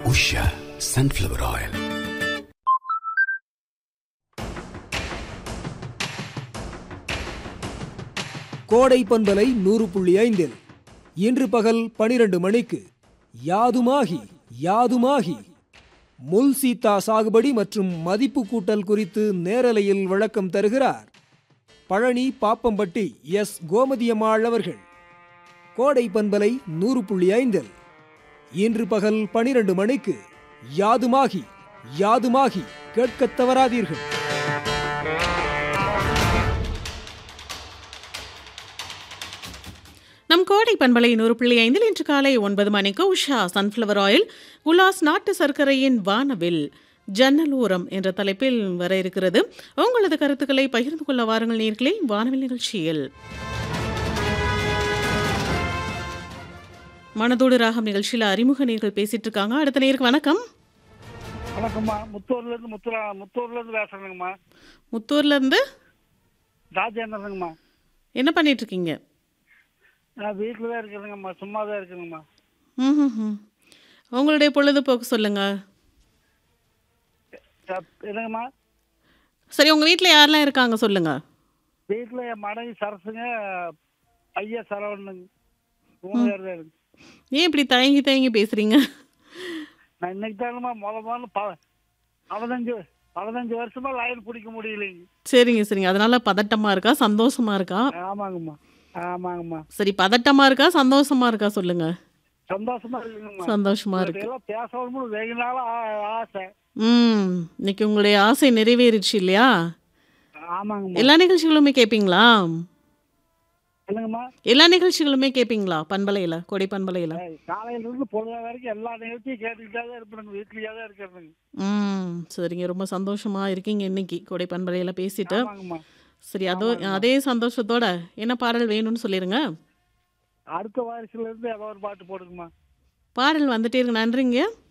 Usha sunflower oil கோடை பண்பலை நூறு புள்ளி ஐந்தில் இன்று பகல் பனிரெண்டு மணிக்கு யாதுமாகி யாதுமாகி முல் சீத்தா சாகுபடி மற்றும் மதிப்பு கூட்டல் குறித்து நேரலையில் விளக்கம் தருகிறார் பழனி பாப்பம்பட்டி எஸ் கோமதியம்மாள் அவர்கள் கோடை பண்பலை நூறு புள்ளி ஐந்தில் இன்று பகல் பனிரெண்டு மணிக்கு யாதுமாகி யாதுமாகி கேட்கத் தவறாதீர்கள் நம் கோடை பண்பலை நூறு புள்ளி ஐந்தில் இன்று காலை ஒன்பது மணிக்கு உஷா சன்ஃப்ளவர் ஆயில் உலாஸ் நாட்டு சர்க்கரையின் வானவில் ஜன்னலோரம் என்ற தலைப்பில் வர இருக்கிறது உங்களது கருத்துக்களை பகிர்ந்து கொள்ள வாருங்கள் நேர்களே வானவில் நிகழ்ச்சியில் மனதோடு ராகம் நிகழ்ச்சியில் அறிமுக நேர்கள் பேசிட்டு இருக்காங்க அடுத்த நேருக்கு வணக்கம் வணக்கம்மா முத்தூர்ல இருந்து முத்துரா முத்தூர்ல இருந்து பேசுறேங்கம்மா முத்தூர்ல இருந்து ராஜேந்திரனுங்கம்மா என்ன பண்ணிட்டு இருக்கீங்க நான் வீட்டில் தான் இருக்கிறேங்கம்மா சும்மா தான் இருக்கிறேங்கம்மா ம்ஹும்ஹும். உங்களுடைய பொழுதுபோக்கு சொல்லுங்க அப்- என்னங்கம்மா சரி உங்க வீட்டில் யாரெல்லாம் இருக்காங்க சொல்லுங்க வீட்டில் என் மனைவி சரசுங்க ஐயா சரவணனுங்க மூணு பேர் தான் இருக்கு ஏன் இப்படி தயங்கி தயங்கி பேசுறீங்க நான் இன்னைக்கு தானம்மா முத முதல்ல ப பதினஞ்சு பதினஞ்சு வருஷமா லைன் பிடிக்க முடியலைங்க சரிங்க சரிங்க அதனால பதட்டமா இருக்கா சந்தோஷமா இருக்கா ஆமாங்கம்மா ஆமாங்கம்மா சரி பதட்டமா இருக்கா சந்தோஷமா இருக்கா சொல்லுங்க சந்தோஷமா இருக்குங்கம்மா சந்தோஷமா இருக்கு எல்லாம் பேசணும்னு வெகு நாளா ஆ- ஆசை ம் இன்னைக்கு உங்களுடைய ஆசை நிறைவேறிடுச்சு இல்லையா ஆமாங்கம்மா எல்லா நிகழ்ச்சிகளுமே கேட்பீங்களா என்னங்கம்மா எல்லா நிகழ்ச்சிகளுமே கேட்பீங்களா பண்பலையில கொடை பண்பலையில ஏய், காலையில இருந்து பொழுது வரைக்கும் எல்லா நிகழ்ச்சியும் கேட்டுக்கிட்டே தான் இருப்பேன் வீட்லயே தான் இருக்கிறதுங்க ம் சரிங்க ரொம்ப சந்தோஷமா இருக்கீங்க இன்னைக்கு கொடை பண்பலையில பேசிட்டு ஆமாங்கம்மா சரி அதோ அதே சந்தோஷத்தோட என்ன பாடல் வேணும்னு சொல்லிருங்க அடுத்த வாரிசுல இருந்து ஏதோ ஒரு பாட்டு போடுங்கம்மா பாடல் வந்துட்டே இருக்கு நன்றிங்க